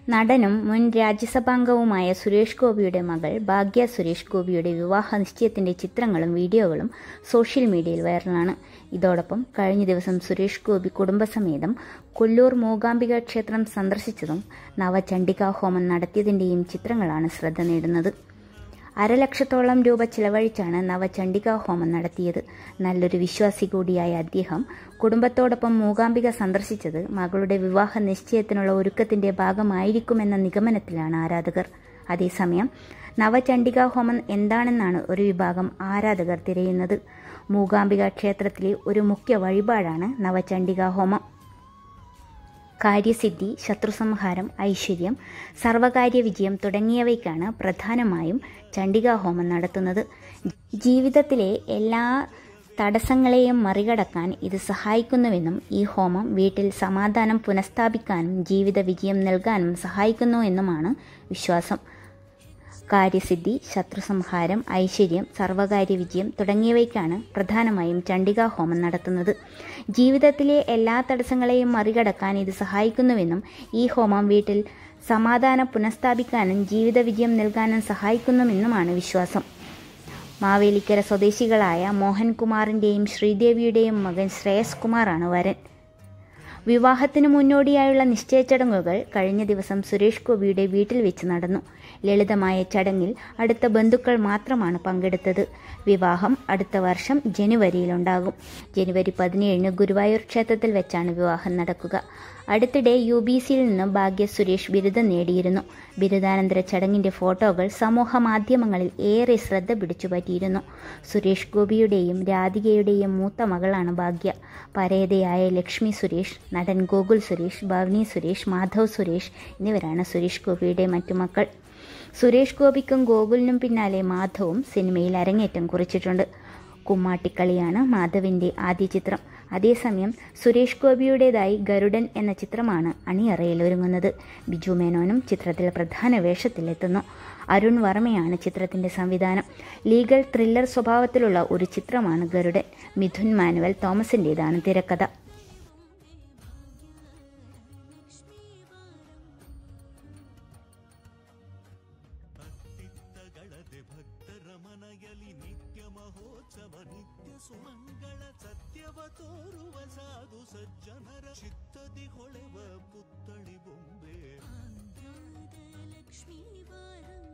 നടനും മുൻ രാജ്യസഭാംഗവുമായ സുരേഷ് ഗോപിയുടെ മകൾ ഭാഗ്യ സുരേഷ് ഗോപിയുടെ വിവാഹ നിശ്ചയത്തിന്റെ ചിത്രങ്ങളും വീഡിയോകളും സോഷ്യൽ മീഡിയയിൽ വൈറലാണ് ഇതോടൊപ്പം കഴിഞ്ഞ ദിവസം സുരേഷ് ഗോപി കുടുംബസമേതം കൊല്ലൂർ മൂകാംബിക ക്ഷേത്രം സന്ദർശിച്ചതും നവചണ്ഡികാ ഹോമം നടത്തിയതിന്റെയും ചിത്രങ്ങളാണ് ശ്രദ്ധ നേടുന്നത് അരലക്ഷത്തോളം രൂപ ചിലവഴിച്ചാണ് നവചണ്ഡികാ ഹോമം നടത്തിയത് നല്ലൊരു വിശ്വാസി കൂടിയായ അദ്ദേഹം കുടുംബത്തോടൊപ്പം മൂകാംബിക സന്ദർശിച്ചത് മകളുടെ വിവാഹ നിശ്ചയത്തിനുള്ള ഒരുക്കത്തിന്റെ ഭാഗമായിരിക്കുമെന്ന നിഗമനത്തിലാണ് ആരാധകർ അതേസമയം നവചണ്ഡികാ ഹോമം എന്താണെന്നാണ് ഒരു വിഭാഗം ആരാധകർ തിരയുന്നത് മൂകാംബിക ക്ഷേത്രത്തിലെ ഒരു മുഖ്യ വഴിപാടാണ് നവചണ്ഡികാ ഹോമം കാര്യസിദ്ധി ശത്രുസംഹാരം ഐശ്വര്യം സർവകാര്യ വിജയം തുടങ്ങിയവയ്ക്കാണ് പ്രധാനമായും ചണ്ഡികാ ഹോമം നടത്തുന്നത് ജീവിതത്തിലെ എല്ലാ തടസ്സങ്ങളെയും മറികടക്കാൻ ഇത് സഹായിക്കുന്നുവെന്നും ഈ ഹോമം വീട്ടിൽ സമാധാനം പുനഃസ്ഥാപിക്കാനും ജീവിത വിജയം നൽകാനും സഹായിക്കുന്നു എന്നുമാണ് വിശ്വാസം കാര്യസിദ്ധി ശത്രുസംഹാരം ഐശ്വര്യം സർവകാര്യ വിജയം തുടങ്ങിയവയ്ക്കാണ് പ്രധാനമായും ചണ്ഡികാ ഹോമം നടത്തുന്നത് ജീവിതത്തിലെ എല്ലാ തടസ്സങ്ങളെയും മറികടക്കാൻ ഇത് സഹായിക്കുന്നുവെന്നും ഈ ഹോമം വീട്ടിൽ സമാധാനം പുനഃസ്ഥാപിക്കാനും ജീവിത വിജയം നൽകാനും സഹായിക്കുന്നുവെന്നുമാണ് വിശ്വാസം മാവേലിക്കര സ്വദേശികളായ മോഹൻകുമാറിന്റെയും ശ്രീദേവിയുടെയും മകൻ ശ്രേയസ് കുമാറാണ് വരൻ വിവാഹത്തിന് മുന്നോടിയായുള്ള നിശ്ചയചടങ്ങുകൾ കഴിഞ്ഞ ദിവസം സുരേഷ് ഗോപിയുടെ വീട്ടിൽ വെച്ച് നടന്നു ലളിതമായ ചടങ്ങിൽ അടുത്ത ബന്ധുക്കൾ മാത്രമാണ് പങ്കെടുത്തത് വിവാഹം അടുത്ത വർഷം ജനുവരിയിലുണ്ടാകും ജനുവരി പതിനേഴിന് ഗുരുവായൂർ ക്ഷേത്രത്തിൽ വെച്ചാണ് വിവാഹം നടക്കുക അടുത്തിടെ യു ബി സിയിൽ നിന്ന് ഭാഗ്യ സുരേഷ് ബിരുദം നേടിയിരുന്നു ബിരുദാനന്തര ചടങ്ങിന്റെ ഫോട്ടോകൾ സമൂഹ മാധ്യമങ്ങളിൽ ഏറെ ശ്രദ്ധ പിടിച്ചുപറ്റിയിരുന്നു സുരേഷ് ഗോപിയുടെയും രാധികയുടെയും മൂത്ത മകളാണ് ഭാഗ്യ പരേതയായ ലക്ഷ്മി സുരേഷ് നടൻ ഗോകുൽ സുരേഷ് ഭവനി സുരേഷ് മാധവ് സുരേഷ് എന്നിവരാണ് സുരേഷ് ഗോപിയുടെ മറ്റു മക്കൾ സുരേഷ് ഗോപിക്കും ഗോകുലിനും പിന്നാലെ മാധവും സിനിമയിൽ അരങ്ങേറ്റം കുറിച്ചിട്ടുണ്ട് കുമ്മാട്ടിക്കളിയാണ് മാധവിന്റെ ആദ്യ ചിത്രം അതേസമയം സുരേഷ് ഗോപിയുടേതായി ഗരുഡൻ എന്ന ചിത്രമാണ് അണിയറയിൽ ഒരുങ്ങുന്നത് ബിജു മേനോനും ചിത്രത്തിൽ പ്രധാന വേഷത്തിലെത്തുന്നു അരുൺ വർമ്മയാണ് ചിത്രത്തിന്റെ സംവിധാനം ലീഗൽ ത്രില്ലർ സ്വഭാവത്തിലുള്ള ഒരു ചിത്രമാണ് ഗരുഡൻ മിഥുൻ മാനുവൽ തോമസിന്റേതാണ് തിരക്കഥ ಅತ್ತಿತ್ತಗಳದೆ ಭಕ್ತರ ಮನಯಲಿ ನಿತ್ಯ ಮಹೋತ್ಸವ ನಿತ್ಯ ಸುಮಂಗಳ ಸತ್ಯವ ತೋರುವ ಸಾಧು ಸಜ್ಜನರ ಚಿತ್ತದಿ ಹೊಳೆವ ಪುತ್ತಳಿ ಬೊಂಬೆ लक्ष्मी वारं